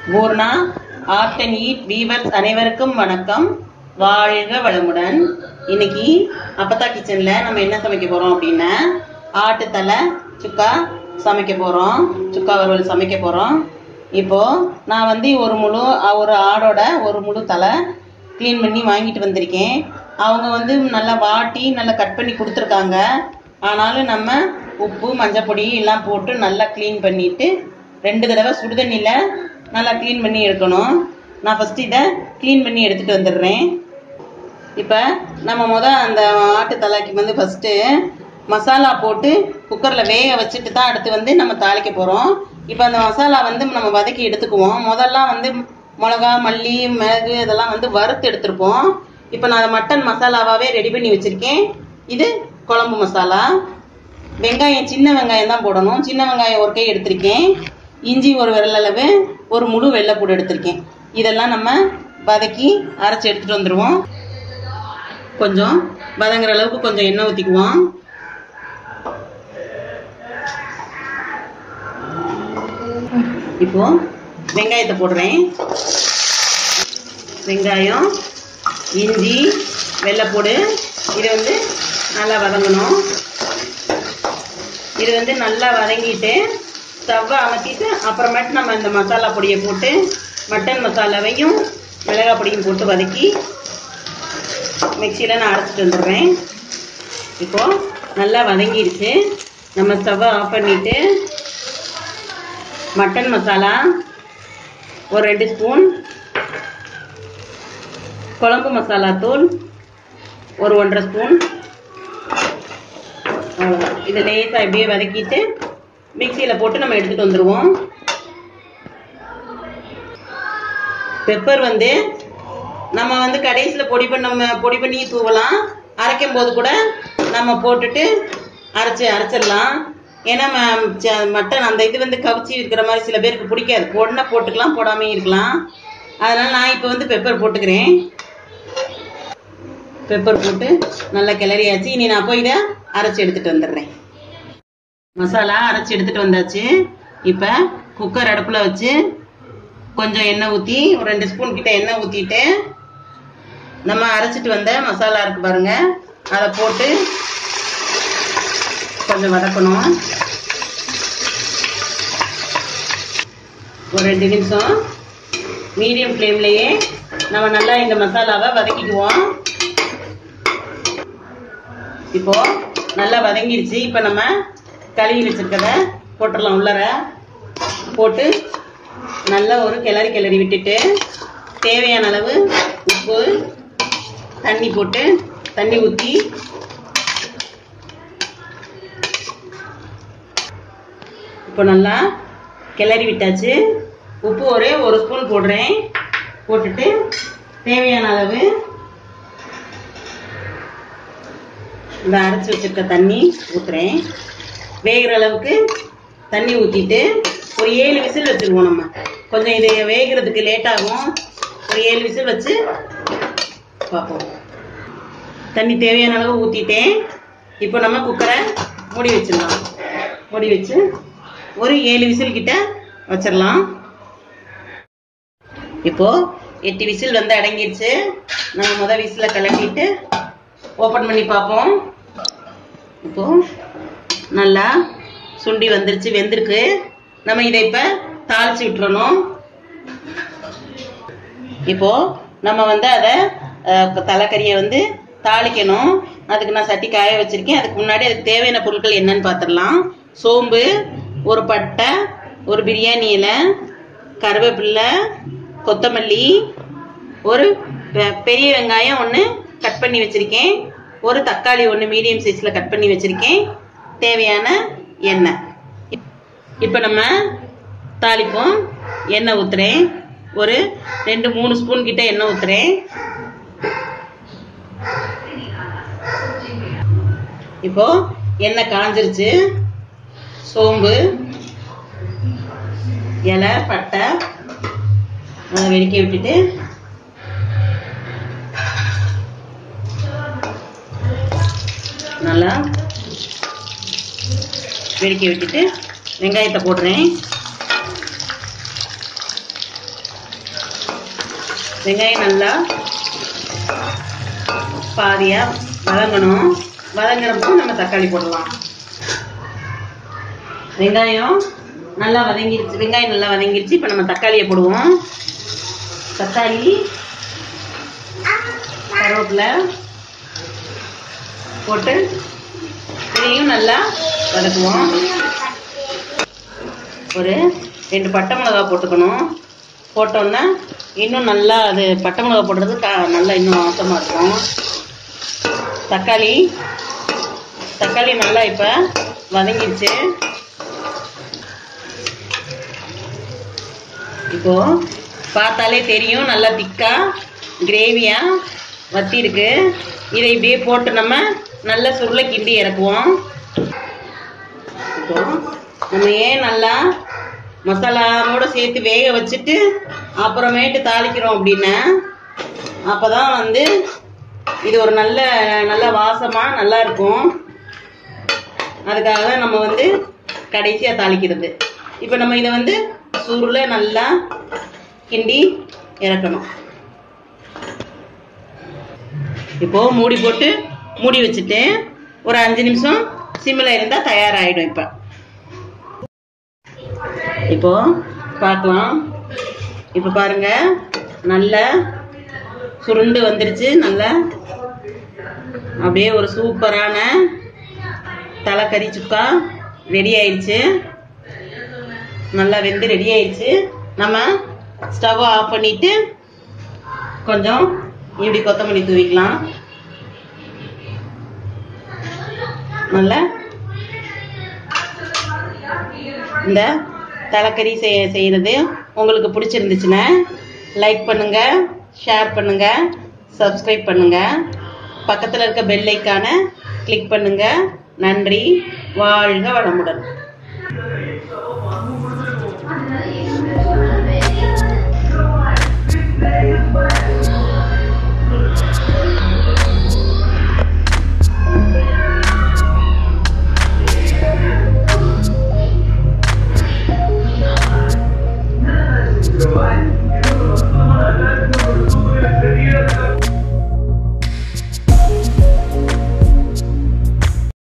Poorna art and eat viewers அனைவருக்கும் வணக்கம் வாழ்க வளமுடன் இன்னைக்கு அப்பத்தா கிச்சன்ல நம்ம என்ன சமைக்க போறோம் அப்படின்னா ஆட்டுத்தலை சுக்கா சமைக்க போறோம் சுக்கா வறுவல் சமைக்க போறோம் இப்போ நான் வந்து ஒரு முழு ஒரு ஆடோட ஒரு முழு தலை க்ளீன் பண்ணி வாங்கிட்டு வந்திருக்கேன் அவங்க வந்து நல்லா வாட்டி நல்லா கட் பண்ணி கொடுத்துருக்காங்க ஆனாலும் நம்ம உப்பு மஞ்சப்பொடி எல்லாம் போட்டு நல்லா க்ளீன் பண்ணிட்டு ரெண்டு தடவை சுடுதண்ணியில் நல்லா க்ளீன் பண்ணி எடுக்கணும் நான் ஃபஸ்ட்டு இதை க்ளீன் பண்ணி எடுத்துகிட்டு வந்துடுறேன் இப்போ நம்ம முத அந்த ஆட்டு தலைக்கு வந்து ஃபஸ்ட்டு மசாலா போட்டு குக்கரில் வேக வச்சுட்டு தான் அடுத்து வந்து நம்ம தாளிக்க போகிறோம் இப்போ அந்த மசாலா வந்து நம்ம வதக்கி எடுத்துக்குவோம் முதல்லாம் வந்து மிளகா மல்லி மிளகு இதெல்லாம் வந்து வறுத்து எடுத்திருப்போம் இப்போ நான் அதை மட்டன் மசாலாவாகவே ரெடி பண்ணி வச்சுருக்கேன் இது குழம்பு மசாலா வெங்காயம் சின்ன வெங்காயம் தான் போடணும் சின்ன வெங்காயம் ஒரு கை எடுத்திருக்கேன் இஞ்சி ஒரு விரலளவு ஒரு முழு வெள்ளைப்பூடு எடுத்திருக்கேன் இதெல்லாம் நம்ம வதக்கி அரைச்சி எடுத்துட்டு வந்துடுவோம் கொஞ்சம் வதங்குற அளவுக்கு கொஞ்சம் எண்ணெய் ஊற்றிக்குவோம் இப்போ வெங்காயத்தை போடுறேன் வெங்காயம் இஞ்சி வெள்ளைப்பூடு இது வந்து நல்லா வதங்கணும் இது வந்து நல்லா வதங்கிட்டு ஸ்டவ்வை அமர்த்திட்டு அப்புறமேட்டு நம்ம இந்த மசாலா பொடியை போட்டு மட்டன் மசாலாவையும் மிளகாய் பொடியும் போட்டு வதக்கி மிக்சியில் நான் அரைச்சிட்டு வந்துடுறேன் இப்போது நல்லா வதங்கிடுச்சு நம்ம ஸ்டவ்வை ஆஃப் பண்ணிவிட்டு மட்டன் மசாலா ஒரு ரெண்டு ஸ்பூன் குழம்பு மசாலா தூள் ஒரு ஒன்றரை ஸ்பூன் அவ்வளோதான் இதை லேசாக இப்படியே வதக்கிட்டு மிக்சியில் போட்டு நம்ம எடுத்துகிட்டு வந்துடுவோம் பெப்பர் வந்து நம்ம வந்து கடைசியில் பொடி பண்ண பொடி பண்ணி தூவலாம் அரைக்கும் போது கூட நம்ம போட்டுட்டு அரைச்சி அரைச்சிடலாம் ஏன்னா மட்டன் அந்த இது வந்து கவிச்சி இருக்கிற மாதிரி சில பேருக்கு பிடிக்காது உடனே போட்டுக்கலாம் போடாமல் இருக்கலாம் அதனால் நான் இப்போ வந்து பெப்பர் போட்டுக்கிறேன் பெப்பர் போட்டு நல்லா கிளறியாச்சு இனி நான் போய் இதை அரைச்சி எடுத்துகிட்டு வந்துடுறேன் மசாலா அரைச்சி எடுத்துகிட்டு வந்தாச்சு இப்போ குக்கர் அடுப்பில் வச்சு கொஞ்சம் எண்ணெய் ஊற்றி ஒரு ரெண்டு ஸ்பூன் கிட்ட எண்ணெய் ஊற்றிட்டு நம்ம அரைச்சிட்டு வந்த மசாலா இருக்கு பாருங்க அதை போட்டு கொஞ்சம் வதக்கணும் ஒரு ரெண்டு நிமிஷம் மீடியம் ஃப்ளேம்லேயே நம்ம நல்லா இந்த மசாலாவை வதக்கிக்குவோம் இப்போ நல்லா வதங்கிடுச்சு இப்போ நம்ம கழுவி வச்சிருக்கத போட்டுடலாம் உள்ளர போட்டு நல்லா ஒரு கிளறி கிளறி விட்டுட்டு தேவையான அளவு உப்பு தண்ணி போட்டு தண்ணி ஊற்றி இப்போ நல்லா கிளறி விட்டாச்சு உப்பு ஒரே ஒரு ஸ்பூன் போடுறேன் போட்டுட்டு தேவையான அளவு இந்த அரைச்சி வச்சிருக்க தண்ணி ஊற்றுறேன் வேகிற அளவுக்கு தண்ணி ஊற்றிட்டு ஒரு ஏழு விசில் வச்சுருவோம் நம்ம கொஞ்சம் இது வேகிறதுக்கு லேட் ஆகும் ஒரு ஏழு விசில் வச்சு பார்ப்போம் தண்ணி தேவையான அளவு ஊற்றிட்டேன் இப்போ நம்ம குக்கரை மூடி வச்சிடலாம் மூடி வச்சு ஒரு ஏழு விசில் கிட்ட வச்சிடலாம் இப்போ எட்டு விசில் வந்து அடங்கிடுச்சு நம்ம முதல் விசில கலட்டிட்டு ஓப்பன் பண்ணி பார்ப்போம் இப்போ நல்லா சுண்டி வந்துருச்சு வெந்திருக்கு நம்ம இதை இப்போ தாளிச்சு விட்டுறணும் இப்போ நம்ம வந்து அதை தலைக்கறியை வந்து தாளிக்கணும் அதுக்கு நான் சட்டி காய வச்சிருக்கேன் அதுக்கு முன்னாடி அதுக்கு தேவையான பொருட்கள் என்னன்னு பார்த்துடலாம் சோம்பு ஒரு பட்டை ஒரு பிரியாணி இலை கருவேப்பில்லை கொத்தமல்லி ஒரு பெரிய வெங்காயம் ஒன்று கட் பண்ணி வச்சுருக்கேன் ஒரு தக்காளி ஒன்று மீடியம் சைஸில் கட் பண்ணி வச்சுருக்கேன் தேவையான எண்ணெய் இப்போ நம்ம தாளிப்போம் எண்ணெய் ஊற்றுறேன் ஒரு ரெண்டு மூணு ஸ்பூன் கிட்ட எண்ணெய் ஊற்றுறேன் இப்போ எண்ணெய் காஞ்சிருச்சு சோம்பு இலை பட்டை அதை வெடிக்க விட்டுட்டு நல்லா வெடிக்க விட்டுட்டு வெங்காயத்தை போடுறேன் வெங்காயம் நல்லா பாதியா வதங்கணும் வதங்குறப்போ நம்ம தக்காளி போடலாம் வெங்காயம் நல்லா வதங்கிருச்சு வெங்காயம் நல்லா வதங்கிருச்சு இப்போ நம்ம தக்காளியை போடுவோம் தக்காளி கருவேப்பிலை போட்டு இதையும் நல்லா வதக்குவோம் ஒரு ரெண்டு பட்டை மிளகா போட்டுக்கணும் போட்டோன்னா இன்னும் நல்லா அது பட்டை மிளகா போடுறது க நல்லா இன்னும் வாசமாக இருக்கும் தக்காளி தக்காளி நல்லா இப்போ வதங்கிடுச்சு இப்போ பார்த்தாலே தெரியும் நல்லா திக்கா கிரேவியா வத்தி இருக்கு இதை இப்படியே போட்டு நம்ம நல்ல சுருளை கிண்டி இறக்குவோம் இப்போ நம்ம ஏன் நல்லா மசாலாவோட சேர்த்து வேக வச்சுட்டு அப்புறமேட்டு தாளிக்கிறோம் அப்படின்னா அப்பதான் வந்து இது ஒரு நல்ல நல்ல வாசமா நல்லா இருக்கும் அதுக்காக தான் நம்ம வந்து கடைசியா தாளிக்கிறது இப்போ நம்ம இதை வந்து சுருளை நல்லா கிண்டி இறக்கணும் இப்போ மூடி போட்டு மூடி வச்சுட்டு ஒரு அஞ்சு நிமிஷம் சிம்மில் இருந்தால் தயாராகிடும் இப்போ இப்போ பார்க்கலாம் இப்போ பாருங்க நல்ல சுருண்டு வந்துருச்சு நல்லா அப்படியே ஒரு சூப்பரான தலைக்கறி சுக்கா ரெடி ஆயிடுச்சு நல்லா வெந்து ரெடி ஆயிடுச்சு நம்ம ஸ்டவ் ஆஃப் பண்ணிட்டு கொஞ்சம் இப்படி கொத்தமல்லி தூவிக்கலாம் நல்லா இந்த தலைக்கறி செய் செய்கிறது உங்களுக்கு பிடிச்சிருந்துச்சுன்னா லைக் பண்ணுங்க ஷேர் பண்ணுங்க சப்ஸ்கிரைப் பண்ணுங்க பக்கத்தில் இருக்க பெல் ஐக்கானை கிளிக் பண்ணுங்க நன்றி வாழ்க வளமுடன்